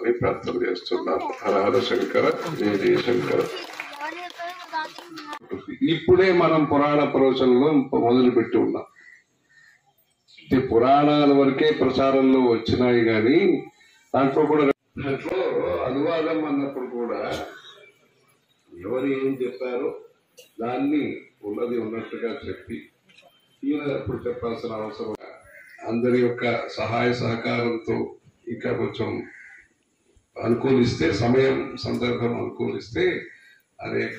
అని ప్రార్థన చేస్తున్నాను హరహర శంకర జయ జయ శంకర ఇప్పుడే మనం పురాణ ప్రవచనంలో మొదలు పెట్టి ఉన్నాం ఈ పురాణాల వరకే ప్రచారంలో వచ్చినాయి కానీ దాంట్లో కూడా దాంట్లో అనువాదం అన్నప్పుడు కూడా ఎవరు ఏం చెప్పారో దాన్ని ఉన్నది ఉన్నట్టుగా చెప్పి ఈయన ఇప్పుడు చెప్పాల్సిన అవసరం అందరి యొక్క సహాయ సహకారంతో ఇంకా కొంచెం అనుకూలిస్తే సమయం సందర్భం అనుకూలిస్తే అనేక